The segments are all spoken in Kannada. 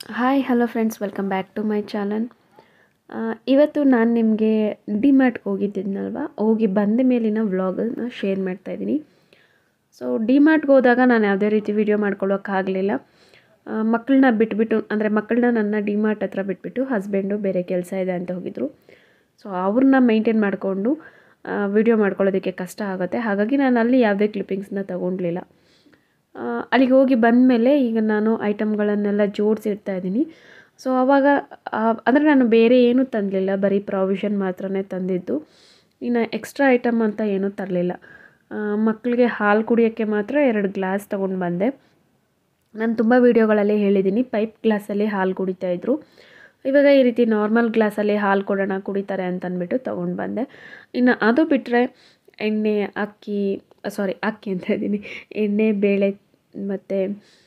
hi hello friends welcome back to my channel ಇವತ್ತು ನಾನು ನಿಮಗೆ ಡಿಮಾರ್ಟ್ಗೆ ಹೋಗಿದ್ದಿದ್ನಲ್ವ ಹೋಗಿ ಬಂದ ಮೇಲಿನ ವ್ಲಾಗನ್ನ ಶೇರ್ ಮಾಡ್ತಾಯಿದ್ದೀನಿ ಸೊ ಡಿಮಾರ್ಟ್ಗೆ ಹೋದಾಗ ನಾನು ಯಾವುದೇ ರೀತಿ ವಿಡಿಯೋ ಮಾಡ್ಕೊಳ್ಳೋಕ್ಕಾಗಲಿಲ್ಲ ಮಕ್ಕಳನ್ನ ಬಿಟ್ಬಿಟ್ಟು ಅಂದರೆ ಮಕ್ಕಳನ್ನ ನನ್ನ ಡಿಮಾರ್ಟ್ ಹತ್ರ ಬಿಟ್ಬಿಟ್ಟು ಹಸ್ಬೆಂಡು ಬೇರೆ ಕೆಲಸ ಇದೆ ಅಂತ ಹೋಗಿದ್ರು ಸೊ ಅವ್ರನ್ನ ಮೇಂಟೈನ್ ಮಾಡಿಕೊಂಡು ವಿಡಿಯೋ ಮಾಡ್ಕೊಳ್ಳೋದಕ್ಕೆ ಕಷ್ಟ ಆಗುತ್ತೆ ಹಾಗಾಗಿ ನಾನು ಅಲ್ಲಿ ಯಾವುದೇ ಕ್ಲಿಪ್ಪಿಂಗ್ಸ್ನ ತೊಗೊಂಡ್ಲಿಲ್ಲ ಅಲ್ಲಿಗೆ ಹೋಗಿ ಬಂದಮೇಲೆ ಈಗ ನಾನು ಐಟಮ್ಗಳನ್ನೆಲ್ಲ ಜೋಡಿಸಿ ಇಡ್ತಾ ಇದ್ದೀನಿ ಸೊ ಆವಾಗ ಅಂದರೆ ನಾನು ಬೇರೆ ಏನೂ ತಂದಲಿಲ್ಲ ಬರೀ ಪ್ರಾವಿಷನ್ ಮಾತ್ರನೇ ತಂದಿದ್ದು ಇನ್ನು ಎಕ್ಸ್ಟ್ರಾ ಐಟಮ್ ಅಂತ ಏನೂ ತರಲಿಲ್ಲ ಮಕ್ಕಳಿಗೆ ಹಾಲು ಕುಡಿಯೋಕ್ಕೆ ಮಾತ್ರ ಎರಡು ಗ್ಲಾಸ್ ತೊಗೊಂಡು ಬಂದೆ ನಾನು ತುಂಬ ವೀಡಿಯೋಗಳಲ್ಲಿ ಹೇಳಿದ್ದೀನಿ ಪೈಪ್ ಗ್ಲಾಸಲ್ಲಿ ಹಾಲು ಕುಡಿತಾಯಿದ್ರು ಇವಾಗ ಈ ರೀತಿ ನಾರ್ಮಲ್ ಗ್ಲಾಸಲ್ಲಿ ಹಾಲು ಕೊಡೋಣ ಕುಡಿತಾರೆ ಅಂತ ಅಂದ್ಬಿಟ್ಟು ತೊಗೊಂಡು ಬಂದೆ ಇನ್ನು ಅದು ಬಿಟ್ಟರೆ ಎಣ್ಣೆ ಅಕ್ಕಿ ಸಾರಿ ಅಕ್ಕಿ ಅಂತ ಇದ್ದೀನಿ ಎಣ್ಣೆ ಬೇಳೆ ಮತ್ತು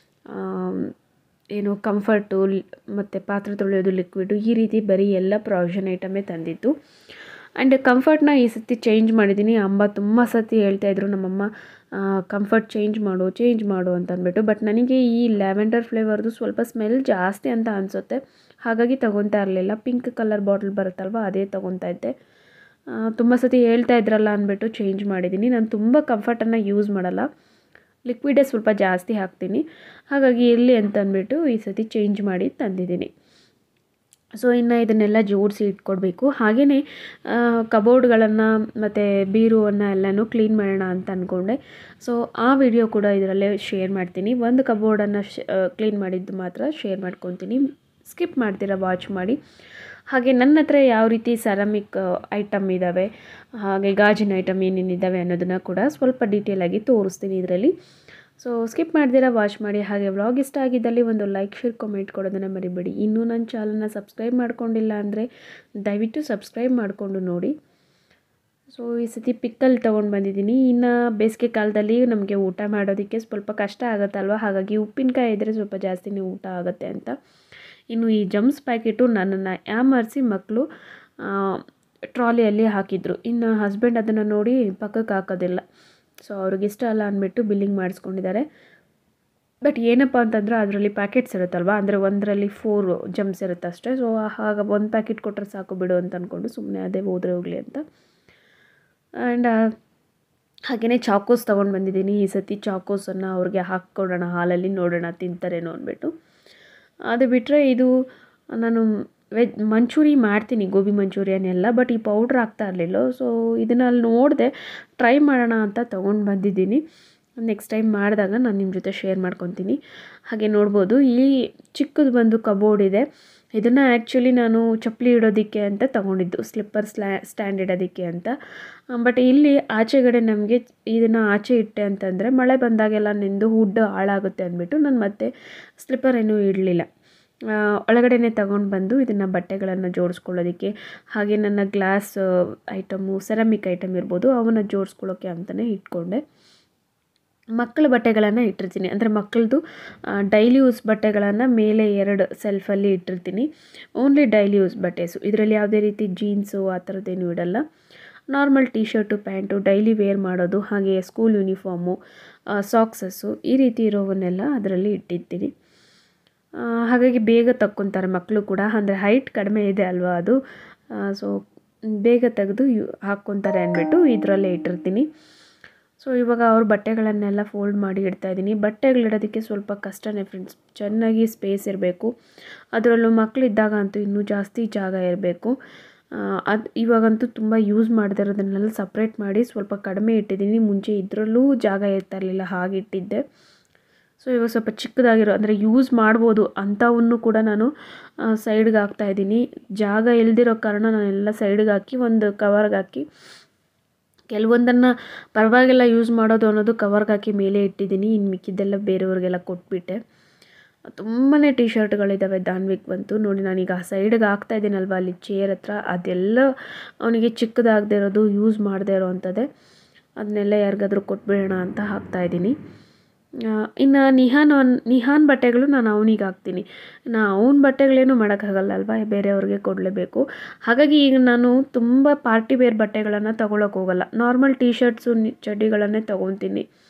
ಏನು ಕಂಫರ್ಟು ಮತ್ತು ಪಾತ್ರೆ ತೊಳೆಯೋದು ಲಿಕ್ವಿಡು ಈ ರೀತಿ ಬರೀ ಎಲ್ಲ ಪ್ರಾವಿಷನ್ ಐಟಮೇ ತಂದಿದ್ದು ಆ್ಯಂಡ್ ಕಂಫರ್ಟ್ನ ಈ ಸತಿ ಚೇಂಜ್ ಮಾಡಿದ್ದೀನಿ ಅಮ್ಮ ತುಂಬ ಸತಿ ಹೇಳ್ತಾಯಿದ್ರು ನಮ್ಮಮ್ಮ ಕಂಫರ್ಟ್ ಚೇಂಜ್ ಮಾಡು ಚೇಂಜ್ ಮಾಡು ಅಂತ ಅಂದ್ಬಿಟ್ಟು ಬಟ್ ನನಗೆ ಈ ಲ್ಯಾವೆಂಡರ್ ಫ್ಲೇವರ್ದು ಸ್ವಲ್ಪ ಸ್ಮೆಲ್ ಜಾಸ್ತಿ ಅಂತ ಅನಿಸುತ್ತೆ ಹಾಗಾಗಿ ತೊಗೊತಾ ಇರಲಿಲ್ಲ ಪಿಂಕ್ ಕಲರ್ ಬಾಟಲ್ ಬರುತ್ತಲ್ವ ಅದೇ ತೊಗೊತಾ ಇದ್ದೆ ತುಂಬ ಸತಿ ಹೇಳ್ತಾ ಇದ್ರಲ್ಲ ಅಂದ್ಬಿಟ್ಟು ಚೇಂಜ್ ಮಾಡಿದ್ದೀನಿ ನಾನು ತುಂಬ ಕಂಫರ್ಟನ್ನು ಯೂಸ್ ಮಾಡಲ್ಲ ಲಿಕ್ವಿಡೇ ಸ್ವಲ್ಪ ಜಾಸ್ತಿ ಹಾಕ್ತೀನಿ ಹಾಗಾಗಿ ಇರಲಿ ಅಂತ ಅಂದ್ಬಿಟ್ಟು ಈ ಸತಿ ಚೇಂಜ್ ಮಾಡಿ ತಂದಿದ್ದೀನಿ ಸೊ ಇನ್ನು ಇದನ್ನೆಲ್ಲ ಜೋಡಿಸಿ ಇಟ್ಕೊಡ್ಬೇಕು ಹಾಗೆಯೇ ಕಬೋರ್ಡ್ಗಳನ್ನು ಮತ್ತು ಬೀರುವನ್ನು ಎಲ್ಲನೂ ಕ್ಲೀನ್ ಮಾಡೋಣ ಅಂತ ಅಂದ್ಕೊಂಡೆ ಸೊ ಆ ವಿಡಿಯೋ ಕೂಡ ಇದರಲ್ಲೇ ಶೇರ್ ಮಾಡ್ತೀನಿ ಒಂದು ಕಬೋರ್ಡನ್ನು ಶ ಕ್ಲೀನ್ ಮಾಡಿದ್ದು ಮಾತ್ರ ಶೇರ್ ಮಾಡ್ಕೊತೀನಿ ಸ್ಕಿಪ್ ಮಾಡ್ತೀರಾ ವಾಚ್ ಮಾಡಿ ಹಾಗೆ ನನ್ನ ಹತ್ರ ಯಾವ ರೀತಿ ಸೆರಾಮಿಕ್ ಐಟಮ್ ಇದ್ದಾವೆ ಹಾಗೆ ಗಾಜಿನ ಐಟಮ್ ಏನೇನಿದ್ದಾವೆ ಅನ್ನೋದನ್ನು ಕೂಡ ಸ್ವಲ್ಪ ಡೀಟೇಲಾಗಿ ತೋರಿಸ್ತೀನಿ ಇದರಲ್ಲಿ ಸೊ ಸ್ಕಿಪ್ ಮಾಡ್ದಿರ ವಾಚ್ ಮಾಡಿ ಹಾಗೆ ವ್ಲಾಗ್ ಇಷ್ಟ ಆಗಿದ್ದಲ್ಲಿ ಒಂದು ಲೈಕ್ ಶೇರ್ ಕಾಮೆಂಟ್ ಕೊಡೋದನ್ನು ಮರಿಬೇಡಿ ಇನ್ನೂ ನನ್ನ ಚಾನಲ್ನ ಸಬ್ಸ್ಕ್ರೈಬ್ ಮಾಡ್ಕೊಂಡಿಲ್ಲ ಅಂದರೆ ದಯವಿಟ್ಟು ಸಬ್ಸ್ಕ್ರೈಬ್ ಮಾಡಿಕೊಂಡು ನೋಡಿ ಸೊ ಈ ಸತಿ ಪಿಕ್ಕಲ್ ತೊಗೊಂಡು ಬಂದಿದ್ದೀನಿ ಇನ್ನು ಬೇಸಿಗೆ ಕಾಲದಲ್ಲಿ ನಮಗೆ ಊಟ ಮಾಡೋದಕ್ಕೆ ಸ್ವಲ್ಪ ಕಷ್ಟ ಆಗುತ್ತಲ್ವ ಹಾಗಾಗಿ ಉಪ್ಪಿನಕಾಯಿ ಇದ್ದರೆ ಸ್ವಲ್ಪ ಜಾಸ್ತಿನೇ ಊಟ ಆಗುತ್ತೆ ಅಂತ ಇನ್ನು ಈ ಜಮ್ಸ್ ಪ್ಯಾಕೆಟು ನನ್ನನ್ನು ಯಾಮರಿಸಿ ಮಕ್ಕಳು ಟ್ರಾಲಿಯಲ್ಲಿ ಹಾಕಿದ್ರು ಇನ್ನು ಹಸ್ಬೆಂಡ್ ಅದನ್ನು ನೋಡಿ ಪಕ್ಕಕ್ಕೆ ಹಾಕೋದಿಲ್ಲ ಸೊ ಅವ್ರಿಗೆ ಇಷ್ಟ ಅಲ್ಲ ಅಂದ್ಬಿಟ್ಟು ಬಿಲ್ಲಿಂಗ್ ಮಾಡಿಸ್ಕೊಂಡಿದ್ದಾರೆ ಬಟ್ ಏನಪ್ಪ ಅಂತಂದ್ರೆ ಅದರಲ್ಲಿ ಪ್ಯಾಕೆಟ್ಸ್ ಇರುತ್ತಲ್ವ ಅಂದರೆ ಒಂದರಲ್ಲಿ ಫೋರ್ ಜಮ್ಸ್ ಇರುತ್ತೆ ಅಷ್ಟೇ ಸೊ ಆಗ ಒಂದು ಪ್ಯಾಕೆಟ್ ಕೊಟ್ಟರೆ ಸಾಕು ಬಿಡು ಅಂತ ಅಂದ್ಕೊಂಡು ಸುಮ್ಮನೆ ಅದೇ ಹೋದರೆ ಹೋಗಲಿ ಅಂತ ಆ್ಯಂಡ್ ಹಾಗೆಯೇ ಚಾಕೋಸ್ ತೊಗೊಂಡು ಬಂದಿದ್ದೀನಿ ಈ ಸತಿ ಚಾಕೋಸನ್ನು ಅವ್ರಿಗೆ ಹಾಕ್ಕೊಡೋಣ ಹಾಲಲ್ಲಿ ನೋಡೋಣ ತಿಂತಾರೇನೋ ಅಂದ್ಬಿಟ್ಟು ಅದು ಬಿಟ್ಟರೆ ಇದು ನಾನು ವೆಜ್ ಮಂಚೂರಿ ಮಾಡ್ತೀನಿ ಗೋಬಿ ಮಂಚೂರಿಯನ್ ಎಲ್ಲ ಬಟ್ ಈ ಪೌಡ್ರ್ ಆಗ್ತಾ ಇರಲಿಲ್ಲ ಸೊ ಇದನ್ನು ಅಲ್ಲಿ ನೋಡಿದೆ ಟ್ರೈ ಮಾಡೋಣ ಅಂತ ತೊಗೊಂಡು ಬಂದಿದ್ದೀನಿ ನೆಕ್ಸ್ಟ್ ಟೈಮ್ ಮಾಡಿದಾಗ ನಾನು ನಿಮ್ಮ ಜೊತೆ ಶೇರ್ ಮಾಡ್ಕೊತೀನಿ ಹಾಗೆ ನೋಡ್ಬೋದು ಈ ಚಿಕ್ಕದು ಬಂದು ಕಬೋರ್ಡ್ ಇದೆ ಇದನ್ನು ಆ್ಯಕ್ಚುಲಿ ನಾನು ಚಪ್ಪಲಿ ಇಡೋದಕ್ಕೆ ಅಂತ ತೊಗೊಂಡಿದ್ದು ಸ್ಲಿಪ್ಪರ್ ಸ್ಲ್ಯಾ ಸ್ಟ್ಯಾಂಡ್ ಇಡೋದಕ್ಕೆ ಅಂತ ಬಟ್ ಇಲ್ಲಿ ಆಚೆಗಡೆ ನಮಗೆ ಇದನ್ನು ಆಚೆ ಇಟ್ಟೆ ಅಂತಂದರೆ ಮಳೆ ಬಂದಾಗೆಲ್ಲ ನೆಂದು ಹುಡ್ಡು ಹಾಳಾಗುತ್ತೆ ಅಂದ್ಬಿಟ್ಟು ನಾನು ಮತ್ತೆ ಸ್ಲಿಪ್ಪರ್ ಏನೂ ಇಡಲಿಲ್ಲ ಒಳಗಡೆನೇ ತಗೊಂಡು ಬಂದು ಇದನ್ನು ಬಟ್ಟೆಗಳನ್ನು ಜೋಡಿಸ್ಕೊಳ್ಳೋದಕ್ಕೆ ಹಾಗೆ ನನ್ನ ಗ್ಲಾಸ್ ಐಟಮು ಸೆರಾಮಿಕ್ ಐಟಮ್ ಇರ್ಬೋದು ಅವನ್ನು ಜೋಡಿಸ್ಕೊಳ್ಳೋಕ್ಕೆ ಅಂತಲೇ ಇಟ್ಕೊಂಡೆ ಮಕ್ಕಳ ಬಟ್ಟೆಗಳನ್ನು ಇಟ್ಟಿರ್ತೀನಿ ಅಂದರೆ ಮಕ್ಕಳದು ಡೈಲಿ ಯೂಸ್ ಬಟ್ಟೆಗಳನ್ನು ಮೇಲೆ ಎರಡು ಸೆಲ್ಫಲ್ಲಿ ಇಟ್ಟಿರ್ತೀನಿ ಓನ್ಲಿ ಡೈಲಿ ಯೂಸ್ ಬಟ್ಟೆಸು ಇದರಲ್ಲಿ ಯಾವುದೇ ರೀತಿ ಜೀನ್ಸು ಆ ಥರದ್ದೇನು ಇಡಲ್ಲ normal T-shirt pant daily wear ಮಾಡೋದು ಹಾಗೆ ಸ್ಕೂಲ್ ಯೂನಿಫಾರ್ಮು ಸಾಕ್ಸಸ್ಸು ಈ ರೀತಿ ಇರೋವನ್ನೆಲ್ಲ ಅದರಲ್ಲಿ ಇಟ್ಟಿರ್ತೀನಿ ಹಾಗಾಗಿ ಬೇಗ ತಕ್ಕೊತಾರೆ ಮಕ್ಕಳು ಕೂಡ ಅಂದರೆ ಹೈಟ್ ಕಡಿಮೆ ಇದೆ ಅಲ್ವಾ ಅದು ಸೊ ಬೇಗ ತೆಗೆದು ಯು ಹಾಕ್ಕೊತಾರೆ ಅಂದ್ಬಿಟ್ಟು ಇದರಲ್ಲೇ ಇಟ್ಟಿರ್ತೀನಿ ಸೊ ಇವಾಗ ಅವ್ರ ಬಟ್ಟೆಗಳನ್ನೆಲ್ಲ ಫೋಲ್ಡ್ ಮಾಡಿ ಇಡ್ತಾಯಿದ್ದೀನಿ ಬಟ್ಟೆಗಳಿಡೋದಕ್ಕೆ ಸ್ವಲ್ಪ ಕಷ್ಟನೇ ಫ್ರೆಂಡ್ಸ್ ಚೆನ್ನಾಗಿ ಸ್ಪೇಸ್ ಇರಬೇಕು ಅದರಲ್ಲೂ ಮಕ್ಕಳಿದ್ದಾಗ ಅಂತೂ ಇನ್ನೂ ಜಾಸ್ತಿ ಜಾಗ ಇರಬೇಕು ಅದು ಇವಾಗಂತೂ ತುಂಬ ಯೂಸ್ ಮಾಡದಿರೋದನ್ನೆಲ್ಲ ಸಪ್ರೇಟ್ ಮಾಡಿ ಸ್ವಲ್ಪ ಕಡಿಮೆ ಇಟ್ಟಿದ್ದೀನಿ ಮುಂಚೆ ಇದರಲ್ಲೂ ಜಾಗ ಇರ್ತಾ ಇರಲಿಲ್ಲ ಹಾಗೆ ಇಟ್ಟಿದ್ದೆ ಸೊ ಇವಾಗ ಸ್ವಲ್ಪ ಚಿಕ್ಕದಾಗಿರೋ ಅಂದರೆ ಯೂಸ್ ಮಾಡ್ಬೋದು ಅಂಥವನ್ನು ಕೂಡ ನಾನು ಸೈಡ್ಗೆ ಹಾಕ್ತಾಯಿದ್ದೀನಿ ಜಾಗ ಇಲ್ದಿರೋ ಕಾರಣ ನಾನೆಲ್ಲ ಸೈಡ್ಗೆ ಹಾಕಿ ಒಂದು ಕವರ್ಗೆ ಹಾಕಿ ಕೆಲವೊಂದನ್ನು ಪರವಾಗಿಲ್ಲ ಯೂಸ್ ಮಾಡೋದು ಅನ್ನೋದು ಕವರ್ಗೆ ಹಾಕಿ ಮೇಲೆ ಇಟ್ಟಿದ್ದೀನಿ ಇನ್ನು ಮಿಕ್ಕಿದ್ದೆಲ್ಲ ಬೇರೆಯವ್ರಿಗೆಲ್ಲ ಕೊಟ್ಬಿಟ್ಟೆ ತುಂಬಾ ಟೀ ಶರ್ಟ್ಗಳಿದ್ದಾವೆ ದಾನ್ವಿಕ್ ಬಂತು ನೋಡಿ ನಾನೀಗ ಸೈಡ್ಗೆ ಹಾಕ್ತಾ ಇದ್ದೀನಲ್ವ ಅಲ್ಲಿ ಚೇರ್ ಹತ್ರ ಅದೆಲ್ಲ ಅವನಿಗೆ ಚಿಕ್ಕದಾಗದೇ ಇರೋದು ಯೂಸ್ ಮಾಡದೇ ಇರೋ ಅಂಥದ್ದೇ ಅದನ್ನೆಲ್ಲ ಯಾರಿಗಾದ್ರೂ ಕೊಟ್ಬಿಡೋಣ ಅಂತ ಹಾಕ್ತಾಯಿದ್ದೀನಿ ಇನ್ನು ನಿಹಾನ್ ನಿಹಾನ್ ಬಟ್ಟೆಗಳು ನಾನು ಅವನಿಗೆ ಹಾಕ್ತೀನಿ ನಾ ಅವನ ಬಟ್ಟೆಗಳೇನು ಮಾಡೋಕ್ಕಾಗಲ್ಲ ಅಲ್ವಾ ಬೇರೆಯವ್ರಿಗೆ ಕೊಡಲೇಬೇಕು ಹಾಗಾಗಿ ಈಗ ನಾನು ತುಂಬ ಪಾರ್ಟಿ ವೇರ್ ಬಟ್ಟೆಗಳನ್ನು ತೊಗೊಳಕ್ಕೆ ಹೋಗಲ್ಲ ನಾರ್ಮಲ್ ಟೀ ಶರ್ಟ್ಸು ಚಡ್ಡಿಗಳನ್ನೇ ತೊಗೊತೀನಿ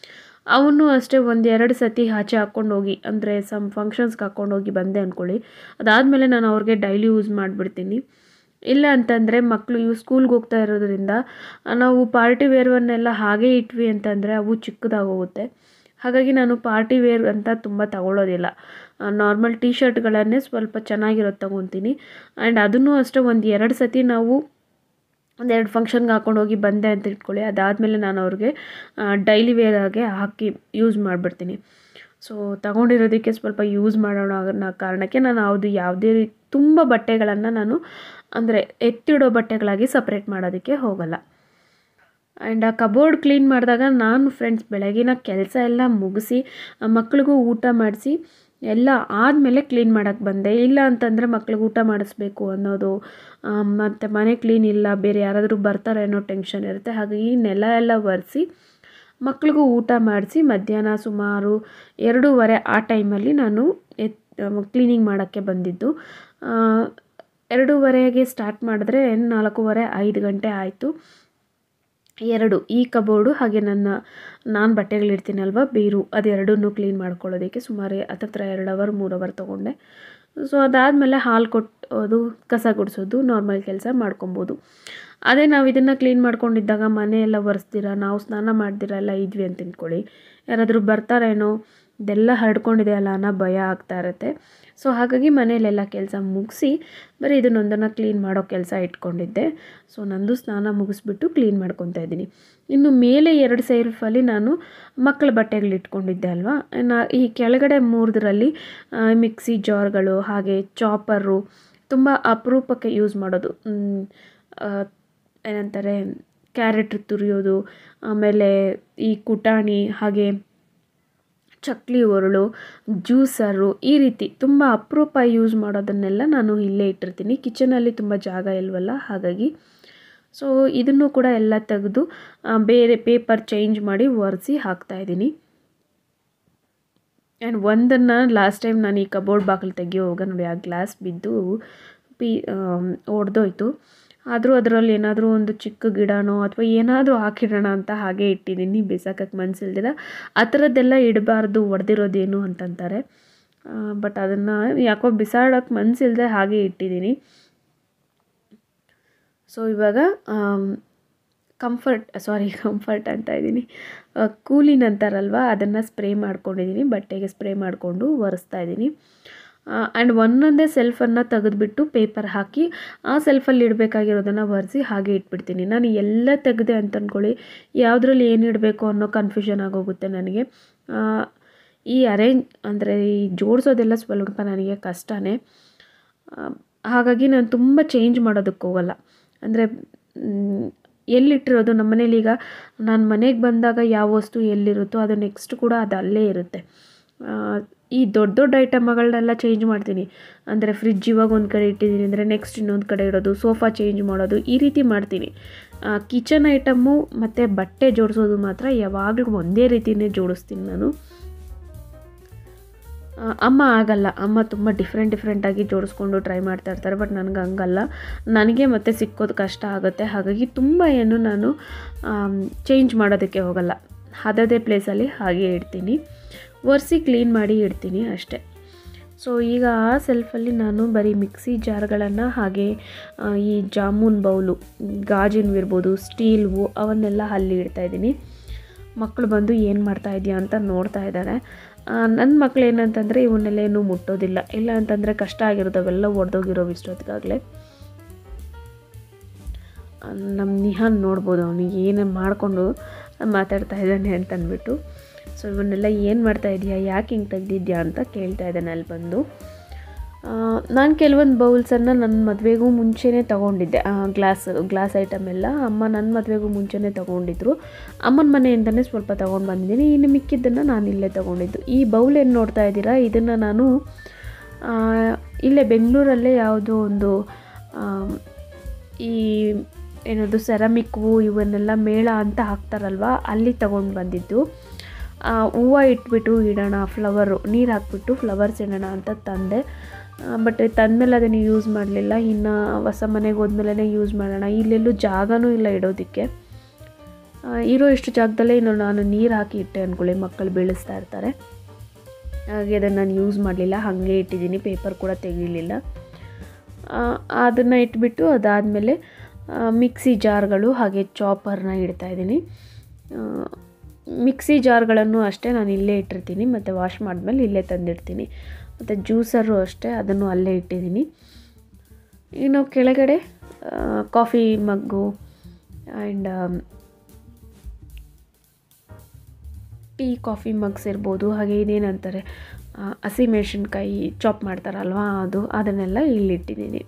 ಅವನು ಅಷ್ಟೇ ಒಂದು ಎರಡು ಸತಿ ಆಚೆ ಹಾಕ್ಕೊಂಡು ಹೋಗಿ ಅಂದರೆ ಸಮ್ ಫಂಕ್ಷನ್ಸ್ಗೆ ಹಾಕ್ಕೊಂಡು ಹೋಗಿ ಬಂದೆ ಅಂದ್ಕೊಳ್ಳಿ ಅದಾದಮೇಲೆ ನಾನು ಅವ್ರಿಗೆ ಡೈಲಿ ಯೂಸ್ ಮಾಡಿಬಿಡ್ತೀನಿ ಇಲ್ಲ ಅಂತಂದರೆ ಮಕ್ಕಳು ಇವು ಸ್ಕೂಲ್ಗೆ ಹೋಗ್ತಾ ಇರೋದ್ರಿಂದ ನಾವು ಪಾರ್ಟಿ ವೇರ್ವನ್ನೆಲ್ಲ ಹಾಗೇ ಇಟ್ವಿ ಅಂತಂದರೆ ಅವು ಚಿಕ್ಕದಾಗೋಗುತ್ತೆ ಹಾಗಾಗಿ ನಾನು ಪಾರ್ಟಿ ವೇರ್ ಅಂತ ತುಂಬ ತಗೊಳ್ಳೋದಿಲ್ಲ ನಾರ್ಮಲ್ ಟೀ ಶರ್ಟ್ಗಳನ್ನೇ ಸ್ವಲ್ಪ ಚೆನ್ನಾಗಿರೋದು ತೊಗೊತೀನಿ ಆ್ಯಂಡ್ ಅದನ್ನು ಅಷ್ಟೇ ಒಂದು ಎರಡು ಸತಿ ನಾವು ಒಂದೆರಡು ಫಂಕ್ಷನ್ಗೆ ಹಾಕ್ಕೊಂಡು ಹೋಗಿ ಬಂದೆ ಅಂತ ಇಟ್ಕೊಳ್ಳಿ ಅದಾದಮೇಲೆ ನಾನು ಅವ್ರಿಗೆ ಡೈಲಿ ವೇರಾಗೆ ಹಾಕಿ ಯೂಸ್ ಮಾಡಿಬಿಡ್ತೀನಿ ಸೊ ತಗೊಂಡಿರೋದಕ್ಕೆ ಸ್ವಲ್ಪ ಯೂಸ್ ಮಾಡೋಣ ಅನ್ನೋ ಕಾರಣಕ್ಕೆ ನಾನು ಅದು ಯಾವುದೇ ರೀತಿ ತುಂಬ ಬಟ್ಟೆಗಳನ್ನು ನಾನು ಅಂದರೆ ಎತ್ತಿಡೋ ಬಟ್ಟೆಗಳಾಗಿ ಸಪ್ರೇಟ್ ಮಾಡೋದಕ್ಕೆ ಹೋಗಲ್ಲ ಆ್ಯಂಡ್ ಆ ಕಬೋರ್ಡ್ ಕ್ಲೀನ್ ಮಾಡಿದಾಗ ನಾನು ಫ್ರೆಂಡ್ಸ್ ಬೆಳಗಿನ ಕೆಲಸ ಎಲ್ಲ ಮುಗಿಸಿ ಮಕ್ಳಿಗೂ ಊಟ ಮಾಡಿಸಿ ಎಲ್ಲ ಆದಮೇಲೆ ಕ್ಲೀನ್ ಮಾಡೋಕ್ಕೆ ಬಂದೆ ಇಲ್ಲ ಅಂತಂದರೆ ಮಕ್ಳಿಗೆ ಊಟ ಮಾಡಿಸ್ಬೇಕು ಅನ್ನೋದು ಮತ್ತು ಮನೆ ಕ್ಲೀನ್ ಇಲ್ಲ ಬೇರೆ ಯಾರಾದರೂ ಬರ್ತಾರೆ ಅನ್ನೋ ಟೆನ್ಷನ್ ಇರುತ್ತೆ ಹಾಗಾಗಿ ನೆಲ ಎಲ್ಲ ಒರೆಸಿ ಮಕ್ಳಿಗೂ ಊಟ ಮಾಡಿಸಿ ಮಧ್ಯಾಹ್ನ ಸುಮಾರು ಎರಡೂವರೆ ಆ ಟೈಮಲ್ಲಿ ನಾನು ಎತ್ ಕ್ಲೀನಿಂಗ್ ಮಾಡೋಕ್ಕೆ ಬಂದಿದ್ದು ಎರಡೂವರೆಗೆ ಸ್ಟಾರ್ಟ್ ಮಾಡಿದ್ರೆ ನಾಲ್ಕೂವರೆ ಐದು ಗಂಟೆ ಆಯಿತು ಎರಡು ಈ ಕಬೋರ್ಡು ಹಾಗೆ ನನ್ನ ನಾನು ಬಟ್ಟೆಗಳಿಡ್ತೀನಲ್ವ ಬೀರು ಅದೆರಡನ್ನೂ ಕ್ಲೀನ್ ಮಾಡ್ಕೊಳ್ಳೋದಕ್ಕೆ ಸುಮಾರು ಹತ್ತತ್ರ ಎರಡು ಅವರ್ ಮೂರು ಅವರ್ ತೊಗೊಂಡೆ ಸೊ ಅದಾದಮೇಲೆ ಹಾಲು ಕೊಟ್ಟೋದು ಕಸ ಗುಡಿಸೋದು ನಾರ್ಮಲ್ ಕೆಲಸ ಮಾಡ್ಕೊಬೋದು ಅದೇ ನಾವು ಇದನ್ನು ಕ್ಲೀನ್ ಮಾಡ್ಕೊಂಡಿದ್ದಾಗ ಮನೆ ಎಲ್ಲ ಒರೆಸ್ದಿರ ನಾವು ಸ್ನಾನ ಮಾಡ್ದಿರ ಎಲ್ಲ ಇದ್ವಿ ಅಂತ ತಿಳ್ಕೊಳ್ಳಿ ಯಾರಾದರೂ ಬರ್ತಾರೇನೋ ಇದೆಲ್ಲ ಹರಡ್ಕೊಂಡಿದೆ ಅಲ್ಲ ಅನ್ನೋ ಭಯ ಆಗ್ತಾ ಇರುತ್ತೆ ಸೊ ಹಾಗಾಗಿ ಮನೆಯಲ್ಲೆಲ್ಲ ಕೆಲಸ ಮುಗಿಸಿ ಬರೀ ಇದನ್ನೊಂದನ್ನು ಕ್ಲೀನ್ ಮಾಡೋ ಕೆಲಸ ಇಟ್ಕೊಂಡಿದ್ದೆ ಸೊ ನಂದು ಸ್ನಾನ ಮುಗಿಸ್ಬಿಟ್ಟು ಕ್ಲೀನ್ ಮಾಡ್ಕೊತಾ ಇದ್ದೀನಿ ಇನ್ನು ಮೇಲೆ ಎರಡು ಸೆಲ್ಫಲ್ಲಿ ನಾನು ಮಕ್ಕಳ ಬಟ್ಟೆಗಳು ಇಟ್ಕೊಂಡಿದ್ದೆ ಅಲ್ವಾ ನಾ ಈ ಕೆಳಗಡೆ ಮೂರದರಲ್ಲಿ ಮಿಕ್ಸಿ ಜಾರ್ಗಳು ಹಾಗೆ ಚಾಪರು ತುಂಬ ಅಪರೂಪಕ್ಕೆ ಯೂಸ್ ಮಾಡೋದು ಏನಂತಾರೆ ಕ್ಯಾರೆಟ್ ತುರಿಯೋದು ಆಮೇಲೆ ಈ ಕುಟಾಣಿ ಹಾಗೆ ಚಕ್ಲಿ ಒರಳು ಜ್ಯೂಸರು ಈ ರೀತಿ ತುಂಬ ಅಪರೂಪ ಯೂಸ್ ಮಾಡೋದನ್ನೆಲ್ಲ ನಾನು ಇಲ್ಲೇ ಇಟ್ಟಿರ್ತೀನಿ ಕಿಚನಲ್ಲಿ ತುಂಬ ಜಾಗ ಇಲ್ವಲ್ಲ ಹಾಗಾಗಿ ಸೊ ಇದನ್ನು ಕೂಡ ಎಲ್ಲ ತೆಗೆದು ಬೇರೆ ಪೇಪರ್ ಚೇಂಜ್ ಮಾಡಿ ಒರೆಸಿ ಹಾಕ್ತಾಯಿದ್ದೀನಿ ಆ್ಯಂಡ್ ಒಂದನ್ನು ಲಾಸ್ಟ್ ಟೈಮ್ ನಾನು ಈ ಕಬೋರ್ಡ್ ಬಾಗಿಲು ತೆಗಿಯೋವಾಗ ನೋಡಿ ಆ ಗ್ಲಾಸ್ ಬಿದ್ದು ಪಿ ಒಡೆದೋಯ್ತು ಆದರೂ ಅದರಲ್ಲಿ ಏನಾದರೂ ಒಂದು ಚಿಕ್ಕ ಗಿಡನೋ ಅಥವಾ ಏನಾದರೂ ಹಾಕಿಡೋಣ ಅಂತ ಹಾಗೆ ಇಟ್ಟಿದ್ದೀನಿ ಬಿಸಾಕಕ್ಕೆ ಮನಸ್ಸಿಲ್ದಿರ ಆ ಥರದ್ದೆಲ್ಲ ಇಡಬಾರ್ದು ಒಡೆದಿರೋದೇನು ಅಂತಂತಾರೆ ಬಟ್ ಅದನ್ನು ಯಾಕೋ ಬಿಸಾಡೋಕ್ಕೆ ಮನಸ್ಸಿಲ್ಲದೆ ಹಾಗೆ ಇಟ್ಟಿದ್ದೀನಿ ಸೊ ಇವಾಗ ಕಂಫರ್ಟ್ ಸಾರಿ ಕಂಫರ್ಟ್ ಅಂತ ಇದ್ದೀನಿ ಕೂಲಿನ್ ಅಂತಾರಲ್ವ ಅದನ್ನು ಸ್ಪ್ರೇ ಮಾಡ್ಕೊಂಡಿದ್ದೀನಿ ಬಟ್ಟೆಗೆ ಸ್ಪ್ರೇ ಮಾಡಿಕೊಂಡು ಒರೆಸ್ತಾ ಇದ್ದೀನಿ ಆ್ಯಂಡ್ ಒಂದೊಂದೇ ಸೆಲ್ಫನ್ನು ತೆಗೆದುಬಿಟ್ಟು ಪೇಪರ್ ಹಾಕಿ ಆ ಸೆಲ್ಫಲ್ಲಿ ಇಡಬೇಕಾಗಿರೋದನ್ನು ಒರೆಸಿ ಹಾಗೆ ಇಟ್ಬಿಡ್ತೀನಿ ನಾನು ಎಲ್ಲ ತೆಗೆದೆ ಅಂತ ಅಂದ್ಕೊಳ್ಳಿ ಯಾವುದ್ರಲ್ಲಿ ಏನು ಇಡಬೇಕು ಅನ್ನೋ ಕನ್ಫ್ಯೂಷನ್ ಆಗೋಗುತ್ತೆ ನನಗೆ ಈ ಅರೇಂಜ್ ಅಂದರೆ ಈ ಜೋಡಿಸೋದೆಲ್ಲ ಸ್ವಲ್ಪ ನನಗೆ ಕಷ್ಟನೇ ಹಾಗಾಗಿ ನಾನು ತುಂಬ ಚೇಂಜ್ ಮಾಡೋದಕ್ಕೆ ಹೋಗಲ್ಲ ಅಂದರೆ ಎಲ್ಲಿಟ್ಟಿರೋದು ನಮ್ಮ ಮನೇಲಿ ಈಗ ನಾನು ಮನೆಗೆ ಬಂದಾಗ ಯಾವ ವಸ್ತು ಎಲ್ಲಿರುತ್ತೋ ಅದು ನೆಕ್ಸ್ಟ್ ಕೂಡ ಅದು ಅಲ್ಲೇ ಇರುತ್ತೆ ಈ ದೊಡ್ಡ ದೊಡ್ಡ ಐಟಮ್ಗಳನ್ನೆಲ್ಲ ಚೇಂಜ್ ಮಾಡ್ತೀನಿ ಅಂದರೆ ಫ್ರಿಜ್ ಇವಾಗ ಒಂದು ಕಡೆ ಇಟ್ಟಿದ್ದೀನಿ ಅಂದರೆ ನೆಕ್ಸ್ಟ್ ಇನ್ನೊಂದು ಕಡೆ ಇಡೋದು ಸೋಫಾ ಚೇಂಜ್ ಮಾಡೋದು ಈ ರೀತಿ ಮಾಡ್ತೀನಿ ಕಿಚನ್ ಐಟಮ್ಮು ಮತ್ತು ಬಟ್ಟೆ ಜೋಡಿಸೋದು ಮಾತ್ರ ಯಾವಾಗಲೂ ಒಂದೇ ರೀತಿಯೇ ಜೋಡಿಸ್ತೀನಿ ನಾನು ಅಮ್ಮ ಆಗಲ್ಲ ಅಮ್ಮ ತುಂಬ ಡಿಫ್ರೆಂಟ್ ಡಿಫ್ರೆಂಟಾಗಿ ಜೋಡಿಸ್ಕೊಂಡು ಟ್ರೈ ಮಾಡ್ತಾ ಇರ್ತಾರೆ ಬಟ್ ನನಗೆ ಹಂಗಲ್ಲ ನನಗೆ ಮತ್ತೆ ಸಿಕ್ಕೋದು ಕಷ್ಟ ಆಗುತ್ತೆ ಹಾಗಾಗಿ ತುಂಬ ಏನು ನಾನು ಚೇಂಜ್ ಮಾಡೋದಕ್ಕೆ ಹೋಗಲ್ಲ ಅದೇ ಪ್ಲೇಸಲ್ಲಿ ಹಾಗೆ ಇಡ್ತೀನಿ ಒರೆಸಿ ಕ್ಲೀನ್ ಮಾಡಿ ಇಡ್ತೀನಿ ಅಷ್ಟೇ ಸೊ ಈಗ ಆ ಸೆಲ್ಫಲ್ಲಿ ನಾನು ಬರೀ ಮಿಕ್ಸಿ ಜಾರ್ಗಳನ್ನು ಹಾಗೆ ಈ ಜಾಮೂನ್ ಬೌಲು ಗಾಜಿನವಿರ್ಬೋದು ಸ್ಟೀಲ್ವು ಅವನ್ನೆಲ್ಲ ಅಲ್ಲಿ ಇಡ್ತಾಯಿದ್ದೀನಿ ಮಕ್ಕಳು ಬಂದು ಏನು ಮಾಡ್ತಾ ಇದೆಯಾ ಅಂತ ನೋಡ್ತಾ ಇದ್ದಾರೆ ನನ್ನ ಮಕ್ಳು ಏನಂತಂದರೆ ಇವನ್ನೆಲ್ಲ ಏನೂ ಮುಟ್ಟೋದಿಲ್ಲ ಇಲ್ಲ ಅಂತಂದರೆ ಕಷ್ಟ ಆಗಿರುತ್ತೆ ಅವೆಲ್ಲ ಒಡೆದೋಗಿರೋ ಇಷ್ಟೊತ್ತಿಗಾಗಲೇ ನಮ್ಮ ನಿಹಾನ್ ನೋಡ್ಬೋದು ಅವನಿಗೆ ಏನೇ ಮಾಡಿಕೊಂಡು ಮಾತಾಡ್ತಾ ಇದ್ದಾನೆ ಅಂತ ಅಂದ್ಬಿಟ್ಟು ಸೊ ಇವನ್ನೆಲ್ಲ ಏನು ಮಾಡ್ತಾ ಇದೆಯಾ ಯಾಕೆ ಹಿಂಗೆ ತೆಗ್ದಿದ್ಯಾ ಅಂತ ಕೇಳ್ತಾ ಇದ್ದಾನೆ ಅಲ್ಲಿ ಬಂದು ನಾನು ಕೆಲವೊಂದು ಬೌಲ್ಸನ್ನು ನನ್ನ ಮದುವೆಗೂ ಮುಂಚೆನೇ ತೊಗೊಂಡಿದ್ದೆ ಗ್ಲಾಸ್ ಗ್ಲಾಸ್ ಐಟಮ್ ಎಲ್ಲ ಅಮ್ಮ ನನ್ನ ಮದುವೆಗೂ ಮುಂಚೆನೇ ತೊಗೊಂಡಿದ್ರು ಅಮ್ಮನ ಮನೆಯಿಂದನೇ ಸ್ವಲ್ಪ ತೊಗೊಂಡು ಬಂದಿದ್ದೀನಿ ಇನ್ನು ಮಿಕ್ಕಿದ್ದನ್ನು ನಾನು ಇಲ್ಲೇ ತೊಗೊಂಡಿದ್ದು ಈ ಬೌಲ್ ಏನು ನೋಡ್ತಾ ಇದ್ದೀರಾ ಇದನ್ನು ನಾನು ಇಲ್ಲೇ ಬೆಂಗಳೂರಲ್ಲೇ ಯಾವುದೋ ಒಂದು ಈ ಏನದು ಸೆರಾಮಿಕ್ವು ಇವನ್ನೆಲ್ಲ ಮೇಳ ಅಂತ ಹಾಕ್ತಾರಲ್ವ ಅಲ್ಲಿ ತೊಗೊಂಡು ಬಂದಿದ್ದು ಹೂವು ಇಟ್ಬಿಟ್ಟು ಇಡೋಣ ಫ್ಲವರು ನೀರು ಹಾಕ್ಬಿಟ್ಟು ಫ್ಲವರ್ಸ್ ಇಡೋಣ ಅಂತ ತಂದೆ ಬಟ್ ತಂದಮೇಲೆ ಅದನ್ನು ಯೂಸ್ ಮಾಡಲಿಲ್ಲ ಇನ್ನು ಹೊಸ ಮನೆಗೆ ಹೋದ್ಮೇಲೆ ಯೂಸ್ ಮಾಡೋಣ ಇಲ್ಲೆಲ್ಲೂ ಜಾಗನೂ ಇಲ್ಲ ಇಡೋದಕ್ಕೆ ಆ, ಇರೋ ಇಷ್ಟು ಜಾಗದಲ್ಲೇ ಇನ್ನು ನಾನು ನೀರು ಹಾಕಿ ಇಟ್ಟೆ ಅಂದ್ಕೊಳ್ಳಿ ಮಕ್ಕಳು ಬೀಳಿಸ್ತಾ ಇರ್ತಾರೆ ಹಾಗೆ ಅದನ್ನು ನಾನು ಯೂಸ್ ಮಾಡಲಿಲ್ಲ ಹಾಗೆ ಇಟ್ಟಿದ್ದೀನಿ ಪೇಪರ್ ಕೂಡ ತೆಗೀಲಿಲ್ಲ ಅದನ್ನು ಇಟ್ಬಿಟ್ಟು ಅದಾದಮೇಲೆ ಮಿಕ್ಸಿ ಜಾರ್ಗಳು ಹಾಗೆ ಚಾಪರ್ನ ಇಡ್ತಾ ಇದ್ದೀನಿ ಮಿಕ್ಸಿ ಜಾರ್ಗಳನ್ನು ಅಷ್ಟೇ ನಾನು ಇಲ್ಲೇ ಇಟ್ಟಿರ್ತೀನಿ ಮತ್ತು ವಾಶ್ ಮಾಡಿದ್ಮೇಲೆ ಇಲ್ಲೇ ತಂದಿಡ್ತೀನಿ ಮತ್ತು ಜ್ಯೂಸರು ಅಷ್ಟೇ ಅದನ್ನು ಅಲ್ಲೇ ಇಟ್ಟಿದ್ದೀನಿ ಇನ್ನು ಕೆಳಗಡೆ ಕಾಫಿ ಮಗ್ಗು ಆ್ಯಂಡ್ ಟೀ ಕಾಫಿ ಮಗ್ಸ್ ಇರ್ಬೋದು ಹಾಗೆ ಇದೇನಂತಾರೆ ಆ, ಹಸಿಮೆಣಸಿನ್ಕಾಯಿ ಚಾಪ್ ಮಾಡ್ತಾರಲ್ವಾ ಅದು ಅದನ್ನೆಲ್ಲ ಇಲ್ಲಿಟ್ಟಿದ್ದೀನಿ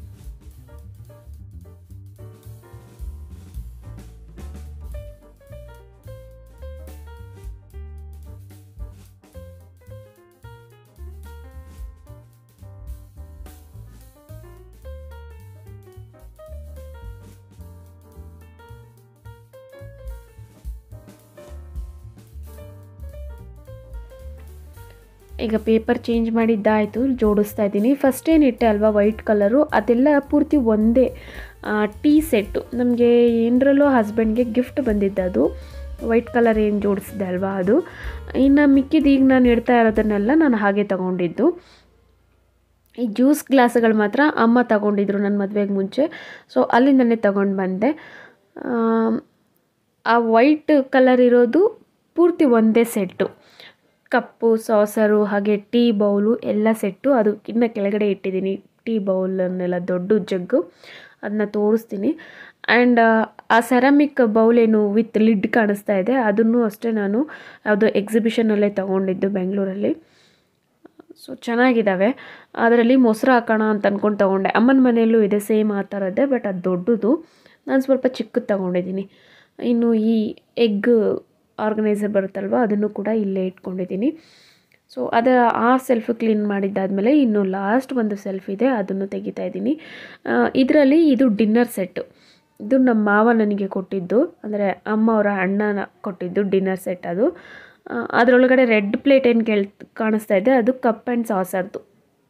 ಈಗ ಪೇಪರ್ ಚೇಂಜ್ ಮಾಡಿದ್ದಾಯಿತು ಜೋಡಿಸ್ತಾ ಇದ್ದೀನಿ ಫಸ್ಟ್ ಏನಿಟ್ಟೆ ಅಲ್ವಾ ವೈಟ್ ಕಲರು ಅದೆಲ್ಲ ಪೂರ್ತಿ ಒಂದೇ ಟೀ ಸೆಟ್ಟು ನಮಗೆ ಏನರಲ್ಲೋ ಹಸ್ಬೆಂಡ್ಗೆ ಗಿಫ್ಟ್ ಬಂದಿದ್ದು ಅದು ವೈಟ್ ಕಲರ್ ಏನು ಜೋಡಿಸಿದೆ ಅಲ್ವಾ ಅದು ಇನ್ನು ಮಿಕ್ಕಿದ ಈಗ ನಾನು ಇಡ್ತಾ ಇರೋದನ್ನೆಲ್ಲ ನಾನು ಹಾಗೆ ತಗೊಂಡಿದ್ದು ಈ ಜ್ಯೂಸ್ ಗ್ಲಾಸ್ಗಳು ಮಾತ್ರ ಅಮ್ಮ ತಗೊಂಡಿದ್ರು ನನ್ನ ಮದುವೆಗೆ ಮುಂಚೆ ಸೊ ಅಲ್ಲಿಂದನೇ ತಗೊಂಡು ಬಂದೆ ಆಮ್, ಆ ವೈಟ್ ಕಲರ್ ಇರೋದು ಪೂರ್ತಿ ಒಂದೇ ಸೆಟ್ಟು ಕಪ್ಪು ಸಾಸರು ಹಾಗೆ ಟೀ ಬೌಲು ಎಲ್ಲ ಸೆಟ್ಟು ಅದು ಇನ್ನು ಕೆಳಗಡೆ ಇಟ್ಟಿದ್ದೀನಿ ಟೀ ಬೌಲನ್ನೆಲ್ಲ ದೊಡ್ಡ ಜಗ್ಗು ಅದನ್ನ ತೋರಿಸ್ತೀನಿ ಆ್ಯಂಡ್ ಆ ಸೆರಾಮಿಕ್ ಬೌಲ್ ಏನು ವಿತ್ ಲಿಡ್ ಕಾಣಿಸ್ತಾ ಇದೆ ಅದನ್ನು ಅಷ್ಟೇ ನಾನು ಯಾವುದೋ ಎಕ್ಸಿಬಿಷನಲ್ಲೇ ತೊಗೊಂಡಿದ್ದು ಬೆಂಗಳೂರಲ್ಲಿ ಸೊ ಚೆನ್ನಾಗಿದ್ದಾವೆ ಅದರಲ್ಲಿ ಮೊಸರು ಹಾಕೋಣ ಅಂತ ಅಂದ್ಕೊಂಡು ತೊಗೊಂಡೆ ಅಮ್ಮನ ಮನೆಯಲ್ಲೂ ಇದೆ ಸೇಮ್ ಆ ಥರದ್ದೇ ಬಟ್ ಅದು ದೊಡ್ಡದು ನಾನು ಸ್ವಲ್ಪ ಚಿಕ್ಕದು ತೊಗೊಂಡಿದ್ದೀನಿ ಇನ್ನು ಈ ಎಗ್ ಆರ್ಗನೈಸರ್ ಬರುತ್ತಲ್ವ ಅದನ್ನು ಕೂಡ ಇಲ್ಲೇ ಇಟ್ಕೊಂಡಿದ್ದೀನಿ ಸೊ ಅದರ ಆ ಸೆಲ್ಫ್ ಕ್ಲೀನ್ ಮಾಡಿದ್ದಾದಮೇಲೆ ಇನ್ನು ಲಾಸ್ಟ್ ಒಂದು ಸೆಲ್ಫ್ ಇದೆ ಅದನ್ನು ತೆಗಿತಾ ಇದ್ದೀನಿ ಇದರಲ್ಲಿ ಇದು ಡಿನ್ನರ್ ಸೆಟ್ಟು ಇದು ನಮ್ಮ ಮಾವ ನನಗೆ ಕೊಟ್ಟಿದ್ದು ಅಂದರೆ ಅಮ್ಮ ಅವರ ಅಣ್ಣನ ಕೊಟ್ಟಿದ್ದು ಡಿನ್ನರ್ ಸೆಟ್ ಅದು ಆ, ಅದರೊಳಗಡೆ ರೆಡ್ ಪ್ಲೇಟ್ ಏನು ಕೇಳ್ ಕಾಣಿಸ್ತಾ ಇದೆ ಅದು ಕಪ್ ಆ್ಯಂಡ್ ಸಾಸರ್ದು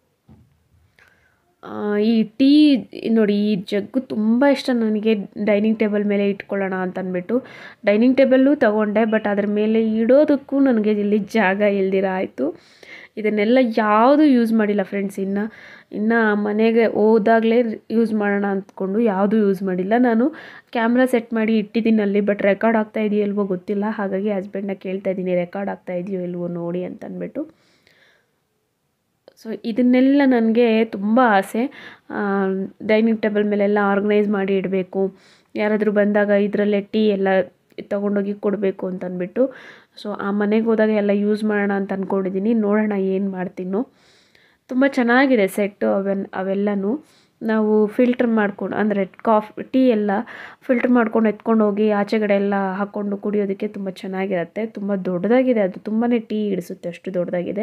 ಆ, ಈ ಟೀ ನೋಡಿ ಈ ಜಗ್ಗು ತುಂಬ ಇಷ್ಟ ನನಗೆ ಡೈನಿಂಗ್ ಟೇಬಲ್ ಮೇಲೆ ಇಟ್ಕೊಳ್ಳೋಣ ಅಂತ ಅಂದ್ಬಿಟ್ಟು ಡೈನಿಂಗ್ ಟೇಬಲ್ಲು ತಗೊಂಡೆ ಬಟ್ ಅದ್ರ ಮೇಲೆ ಇಡೋದಕ್ಕೂ ನನಗೆ ಇಲ್ಲಿ ಜಾಗ ಇಲ್ದಿರ ಆಯಿತು ಇದನ್ನೆಲ್ಲ ಯಾವುದು ಯೂಸ್ ಮಾಡಿಲ್ಲ ಫ್ರೆಂಡ್ಸ್ ಇನ್ನು ಇನ್ನು ಮನೆಗೆ ಹೋದಾಗಲೇ ಯೂಸ್ ಮಾಡೋಣ ಅಂದ್ಕೊಂಡು ಯಾವುದೂ ಯೂಸ್ ಮಾಡಿಲ್ಲ ನಾನು ಕ್ಯಾಮ್ರಾ ಸೆಟ್ ಮಾಡಿ ಇಟ್ಟಿದ್ದೀನಿ ಅಲ್ಲಿ ಬಟ್ ರೆಕಾರ್ಡ್ ಆಗ್ತಾ ಇದೆಯೋ ಇಲ್ವೋ ಗೊತ್ತಿಲ್ಲ ಹಾಗಾಗಿ ಹಸ್ಬೆಂಡ್ನ ಕೇಳ್ತಾ ಇದ್ದೀನಿ ರೆಕಾರ್ಡ್ ಆಗ್ತಾ ಇದೆಯೋ ಇಲ್ವೋ ನೋಡಿ ಅಂತ ಅಂದ್ಬಿಟ್ಟು ಸೊ ಇದನ್ನೆಲ್ಲ ನನಗೆ ತುಂಬ ಆಸೆ ಡೈನಿಂಗ್ ಟೇಬಲ್ ಮೇಲೆಲ್ಲ ಆರ್ಗನೈಸ್ ಮಾಡಿ ಇಡಬೇಕು ಯಾರಾದರೂ ಬಂದಾಗ ಇದರಲ್ಲೇ ಟೀ ಎಲ್ಲ ತೊಗೊಂಡೋಗಿ ಕೊಡಬೇಕು ಅಂತ ಅಂದ್ಬಿಟ್ಟು ಸೊ ಆ ಮನೆಗೆ ಹೋದಾಗ ಎಲ್ಲ ಯೂಸ್ ಮಾಡೋಣ ಅಂತ ಅಂದ್ಕೊಂಡಿದ್ದೀನಿ ನೋಡೋಣ ಏನು ಮಾಡ್ತೀನೋ ತುಂಬ ಚೆನ್ನಾಗಿದೆ ಸೆಟ್ಟು ಅವೆನ್ ಅವೆಲ್ಲನೂ ನಾವು ಫಿಲ್ಟರ್ ಮಾಡ್ಕೊಂಡು ಅಂದರೆ ಕಾಫಿ ಟೀ ಎಲ್ಲ ಫಿಲ್ಟರ್ ಮಾಡ್ಕೊಂಡು ಎತ್ಕೊಂಡು ಹೋಗಿ ಆಚೆಗಡೆ ಎಲ್ಲ ಹಾಕ್ಕೊಂಡು ಕುಡಿಯೋದಕ್ಕೆ ತುಂಬ ಚೆನ್ನಾಗಿರುತ್ತೆ ತುಂಬ ದೊಡ್ಡದಾಗಿದೆ ಅದು ತುಂಬಾ ಟೀ ಇಡಿಸುತ್ತೆ ಅಷ್ಟು ದೊಡ್ಡದಾಗಿದೆ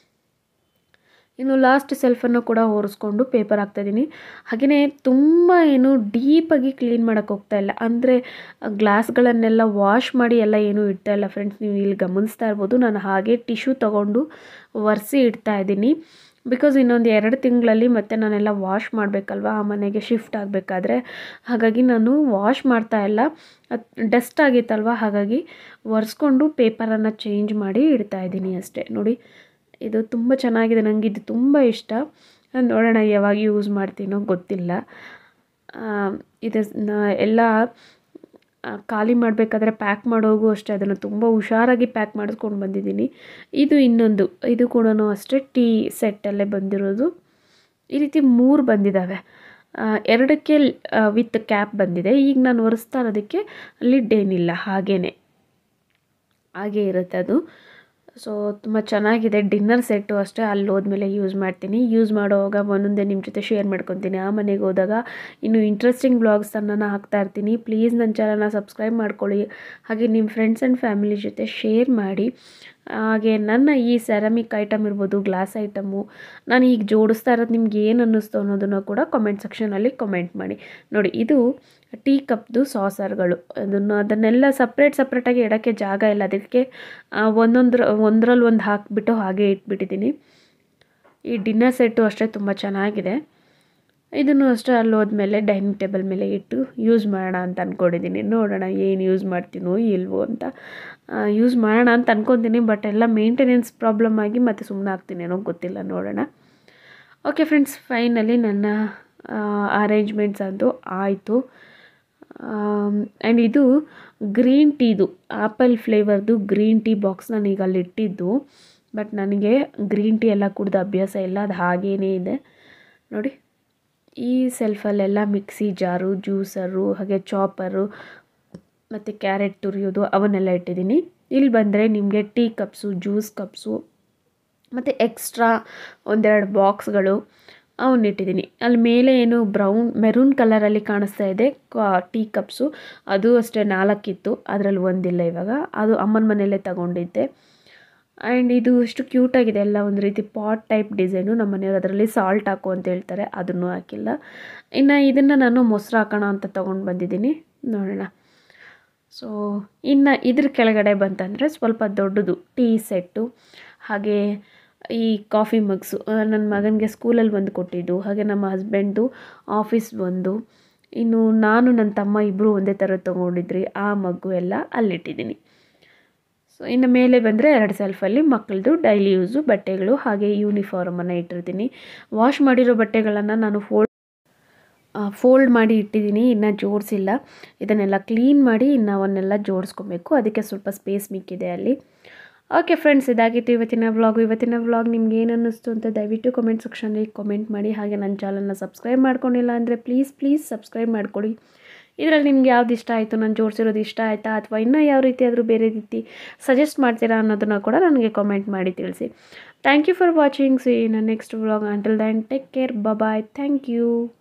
ಇನ್ನು ಲಾಸ್ಟ್ ಸೆಲ್ಫನ್ನು ಕೂಡ ಒರೆಸ್ಕೊಂಡು ಪೇಪರ್ ಹಾಕ್ತಾಯಿದ್ದೀನಿ ಹಾಗೆಯೇ ತುಂಬ ಏನು ಡೀಪಾಗಿ ಕ್ಲೀನ್ ಮಾಡೋಕ್ಕೆ ಹೋಗ್ತಾ ಇಲ್ಲ ಅಂದರೆ ಗ್ಲಾಸ್ಗಳನ್ನೆಲ್ಲ ವಾಶ್ ಮಾಡಿ ಎಲ್ಲ ಏನೂ ಇಡ್ತಾ ಇಲ್ಲ ಫ್ರೆಂಡ್ಸ್ ನೀವು ಇಲ್ಲಿ ಗಮನಿಸ್ತಾ ಇರ್ಬೋದು ನಾನು ಹಾಗೆ ಟಿಶ್ಯೂ ತೊಗೊಂಡು ಒರೆಸಿ ಇಡ್ತಾ ಇದ್ದೀನಿ ಬಿಕಾಸ್ ಇನ್ನೊಂದು ಎರಡು ತಿಂಗಳಲ್ಲಿ ಮತ್ತೆ ನಾನೆಲ್ಲ ವಾಶ್ ಮಾಡಬೇಕಲ್ವ ಆ ಮನೆಗೆ ಶಿಫ್ಟ್ ಆಗಬೇಕಾದ್ರೆ ಹಾಗಾಗಿ ನಾನು ವಾಶ್ ಮಾಡ್ತಾ ಇಲ್ಲ ಡಸ್ಟ್ ಆಗಿತ್ತಲ್ವ ಹಾಗಾಗಿ ಒರೆಸ್ಕೊಂಡು ಪೇಪರನ್ನು ಚೇಂಜ್ ಮಾಡಿ ಇಡ್ತಾ ಇದ್ದೀನಿ ಅಷ್ಟೇ ನೋಡಿ ಇದು ತುಂಬ ಚೆನ್ನಾಗಿದೆ ನನಗೆ ಇದು ತುಂಬ ಇಷ್ಟ ನೋಡೋಣ ಯಾವಾಗ ಯೂಸ್ ಮಾಡ್ತೀನೋ ಗೊತ್ತಿಲ್ಲ ಇದು ಎಲ್ಲ ಖಾಲಿ ಮಾಡಬೇಕಾದ್ರೆ ಪ್ಯಾಕ್ ಮಾಡೋಗೂ ಅಷ್ಟೇ ಅದನ್ನು ತುಂಬ ಹುಷಾರಾಗಿ ಪ್ಯಾಕ್ ಮಾಡಿಸ್ಕೊಂಡು ಬಂದಿದ್ದೀನಿ ಇದು ಇನ್ನೊಂದು ಇದು ಕೂಡ ಅಷ್ಟೇ ಟೀ ಸೆಟ್ಟಲ್ಲೇ ಬಂದಿರೋದು ಈ ರೀತಿ ಮೂರು ಬಂದಿದ್ದಾವೆ ಎರಡಕ್ಕೆ ವಿತ್ ಕ್ಯಾಪ್ ಬಂದಿದೆ ಈಗ ನಾನು ಒರೆಸ್ತಾ ಇರೋದಕ್ಕೆ ಲಿಡ್ ಏನಿಲ್ಲ ಹಾಗೇ ಹಾಗೇ ಇರುತ್ತೆ ಅದು ಸೊ ತುಂಬ ಚೆನ್ನಾಗಿದೆ ಡಿನ್ನರ್ ಸೆಟ್ಟು ಅಷ್ಟೇ ಅಲ್ಲಿ ಹೋದ್ಮೇಲೆ ಯೂಸ್ ಮಾಡ್ತೀನಿ ಯೂಸ್ ಮಾಡೋವಾಗ ಒಂದೊಂದೇ ನಿಮ್ಮ ಜೊತೆ ಶೇರ್ ಮಾಡ್ಕೊತೀನಿ ಆ ಮನೆಗೆ ಹೋದಾಗ ಇನ್ನು ಇಂಟ್ರೆಸ್ಟಿಂಗ್ ಬ್ಲಾಗ್ಸನ್ನು ಹಾಕ್ತಾ ಇರ್ತೀನಿ ಪ್ಲೀಸ್ ನನ್ನ ಚಾನಲ್ನ ಸಬ್ಸ್ಕ್ರೈಬ್ ಮಾಡ್ಕೊಳ್ಳಿ ಹಾಗೆ ನಿಮ್ಮ ಫ್ರೆಂಡ್ಸ್ ಆ್ಯಂಡ್ ಫ್ಯಾಮಿಲಿ ಜೊತೆ ಶೇರ್ ಮಾಡಿ ಹಾಗೆ ನನ್ನ ಈ ಸೆರಾಮಿಕ್ ಐಟಮ್ ಇರ್ಬೋದು ಗ್ಲಾಸ್ ಐಟಮು ನಾನು ಈಗ ಜೋಡಿಸ್ತಾ ಇರೋದು ನಿಮ್ಗೆ ಏನು ಅನ್ನಿಸ್ತು ಅನ್ನೋದನ್ನು ಕೂಡ ಕಮೆಂಟ್ ಸೆಕ್ಷನಲ್ಲಿ ಕಮೆಂಟ್ ಮಾಡಿ ನೋಡಿ ಇದು ಟೀ ಕಪ್ದು ಸಾಸರ್ಗಳು ಅದನ್ನು ಅದನ್ನೆಲ್ಲ ಸಪ್ರೇಟ್ ಸಪ್ರೇಟಾಗಿ ಇಡೋಕ್ಕೆ ಜಾಗ ಇಲ್ಲ ಅದಕ್ಕೆ ಒಂದೊಂದ್ರ ಒಂದರಲ್ಲಿ ಒಂದು ಹಾಕಿಬಿಟ್ಟು ಹಾಗೆ ಇಟ್ಬಿಟ್ಟಿದ್ದೀನಿ ಈ ಡಿನ್ನರ್ ಸೆಟ್ಟು ಅಷ್ಟೇ ತುಂಬ ಚೆನ್ನಾಗಿದೆ ಇದನ್ನು ಅಷ್ಟೇ ಅಲ್ಲಿ ಹೋದ್ಮೇಲೆ ಡೈನಿಂಗ್ ಟೇಬಲ್ ಮೇಲೆ ಇಟ್ಟು ಯೂಸ್ ಮಾಡೋಣ ಅಂತ ಅಂದ್ಕೊಂಡಿದ್ದೀನಿ ನೋಡೋಣ ಏನು ಯೂಸ್ ಮಾಡ್ತೀನೋ ಇಲ್ವೋ ಅಂತ ಯೂಸ್ ಮಾಡೋಣ ಅಂತ ಅಂದ್ಕೊತೀನಿ ಬಟ್ ಎಲ್ಲ ಮೇಂಟೆನೆನ್ಸ್ ಪ್ರಾಬ್ಲಮ್ ಆಗಿ ಮತ್ತೆ ಸುಮ್ಮನೆ ಆಗ್ತೀನೇನೋ ಗೊತ್ತಿಲ್ಲ ನೋಡೋಣ ಓಕೆ ಫ್ರೆಂಡ್ಸ್ ಫೈನಲಿ ನನ್ನ ಅರೇಂಜ್ಮೆಂಟ್ಸ್ ಅದು ಆಯಿತು ಆ್ಯಂಡ್ ಇದು ಗ್ರೀನ್ ಟೀದು ಆ್ಯಪಲ್ ಫ್ಲೇವರ್ದು ಗ್ರೀನ್ ಟೀ ಬಾಕ್ಸ್ ನಾನು ಈಗ ಅಲ್ಲಿ ಇಟ್ಟಿದ್ದು ಬಟ್ ನನಗೆ ಗ್ರೀನ್ ಟೀ ಎಲ್ಲ ಕುಡ್ದು ಅಭ್ಯಾಸ ಇಲ್ಲ ಅದು ಹಾಗೇ ಇದೆ ನೋಡಿ ಈ ಸೆಲ್ಫಲ್ಲೆಲ್ಲ ಮಿಕ್ಸಿ ಜಾರು ಜ್ಯೂಸರು ಹಾಗೆ ಚಾಪರು ಮತ್ತು ಕ್ಯಾರೆಟ್ ತುರಿಯೋದು ಅವನ್ನೆಲ್ಲ ಇಟ್ಟಿದ್ದೀನಿ ಇಲ್ಲಿ ಬಂದರೆ ನಿಮಗೆ ಟೀ ಕಪ್ಸು ಜ್ಯೂಸ್ ಕಪ್ಸು ಮತ್ತು ಎಕ್ಸ್ಟ್ರಾ ಒಂದೆರಡು ಬಾಕ್ಸ್ಗಳು ಅವನ್ನ ಇಟ್ಟಿದ್ದೀನಿ ಅಲ್ಲಿ ಮೇಲೆ ಏನು ಬ್ರೌನ್ ಮೆರೂನ್ ಕಲರಲ್ಲಿ ಕಾಣಿಸ್ತಾ ಇದೆ ಟೀ ಕಪ್ಸು ಅದು ಅಷ್ಟೇ ನಾಲ್ಕಿತ್ತು ಅದರಲ್ಲಿ ಒಂದಿಲ್ಲ ಇವಾಗ ಅದು ಅಮ್ಮನ ಮನೆಯಲ್ಲೇ ತಗೊಂಡಿದ್ದೆ ಆ್ಯಂಡ್ ಇದು ಎಷ್ಟು ಕ್ಯೂಟಾಗಿದೆ ಎಲ್ಲ ಒಂದು ರೀತಿ ಪಾಟ್ ಟೈಪ್ ಡಿಸೈನು ನಮ್ಮ ಮನೆಯವ್ರು ಅದರಲ್ಲಿ ಸಾಲ್ಟ್ ಹಾಕು ಅಂತ ಹೇಳ್ತಾರೆ ಅದನ್ನು ಹಾಕಿಲ್ಲ ಇನ್ನು ಇದನ್ನು ನಾನು ಮೊಸರು ಹಾಕೋಣ ಅಂತ ತೊಗೊಂಡು ಬಂದಿದ್ದೀನಿ ನೋಡೋಣ ಸೊ ಇನ್ನು ಇದ್ರ ಕೆಳಗಡೆ ಬಂತಂದರೆ ಸ್ವಲ್ಪ ದೊಡ್ಡದು ಟೀ ಸೆಟ್ಟು ಹಾಗೆ ಈ ಕಾಫಿ ಮಗ್ಸು ನನ್ನ ಮಗನಿಗೆ ಸ್ಕೂಲಲ್ಲಿ ಒಂದು ಕೊಟ್ಟಿದ್ದು ಹಾಗೆ ನಮ್ಮ ಹಸ್ಬೆಂಡ್ದು ಆಫೀಸ್ ಒಂದು ಇನ್ನು ನಾನು ನನ್ನ ತಮ್ಮ ಇಬ್ಬರು ಒಂದೇ ಥರ ತೊಗೊಂಡಿದ್ರಿ ಆ ಮಗ್ಗು ಎಲ್ಲ ಅಲ್ಲಿಟ್ಟಿದ್ದೀನಿ ಸೊ ಇನ್ನು ಮೇಲೆ ಬಂದರೆ ಎರಡು ಸೆಲ್ಫಲ್ಲಿ ಮಕ್ಕಳದು ಡೈಲಿ ಯೂಸು ಬಟ್ಟೆಗಳು ಹಾಗೆ ಯೂನಿಫಾರ್ಮನ್ನು ಇಟ್ಟಿರ್ತೀನಿ ವಾಶ್ ಮಾಡಿರೋ ಬಟ್ಟೆಗಳನ್ನು ನಾನು ಫೋಲ್ಡ್ ಫೋಲ್ಡ್ ಮಾಡಿ ಇಟ್ಟಿದ್ದೀನಿ ಇನ್ನು ಜೋಡಿಸಿಲ್ಲ ಇದನ್ನೆಲ್ಲ ಕ್ಲೀನ್ ಮಾಡಿ ಇನ್ನು ಅವನ್ನೆಲ್ಲ ಜೋಡಿಸ್ಕೊಬೇಕು ಅದಕ್ಕೆ ಸ್ವಲ್ಪ ಸ್ಪೇಸ್ ಮಿಕ್ಕಿದೆ ಅಲ್ಲಿ ಓಕೆ ಫ್ರೆಂಡ್ಸ್ ಇದಾಗಿತ್ತು ಇವತ್ತಿನ ವ್ಲಾಗು ಇವತ್ತಿನ ವ್ಲಾಗ್ ನಿಮ್ಗೆ ಏನು ಅನ್ನಿಸ್ತು ಅಂತ ದಯವಿಟ್ಟು ಕಮೆಂಟ್ ಸೆಕ್ಷನಲ್ಲಿ ಕಮೆಂಟ್ ಮಾಡಿ ಹಾಗೆ ನನ್ನ ಚಾನಲ್ನ ಸಬ್ಸ್ಕ್ರೈಬ್ ಮಾಡ್ಕೊಂಡಿಲ್ಲ ಅಂದರೆ ಪ್ಲೀಸ್ ಪ್ಲೀಸ್ ಸಬ್ಸ್ಕ್ರೈಬ್ ಮಾಡ್ಕೊಳ್ಳಿ ಇದರಲ್ಲಿ ನಿಮ್ಗೆ ಯಾವ್ದು ಇಷ್ಟ ಆಯಿತು ನಾನು ಜೋಡಿಸಿರೋದು ಇಷ್ಟ ಆಯಿತಾ ಅಥವಾ ಇನ್ನೂ ಯಾವ ರೀತಿ ಆದರೂ ಬೇರೆ ರೀತಿ ಸಜೆಸ್ಟ್ ಮಾಡ್ತೀರಾ ಅನ್ನೋದನ್ನು ಕೂಡ ನನಗೆ ಕಾಮೆಂಟ್ ಮಾಡಿ ತಿಳಿಸಿ thank you for watching see ನನ್ನ next vlog until then take care bye thank you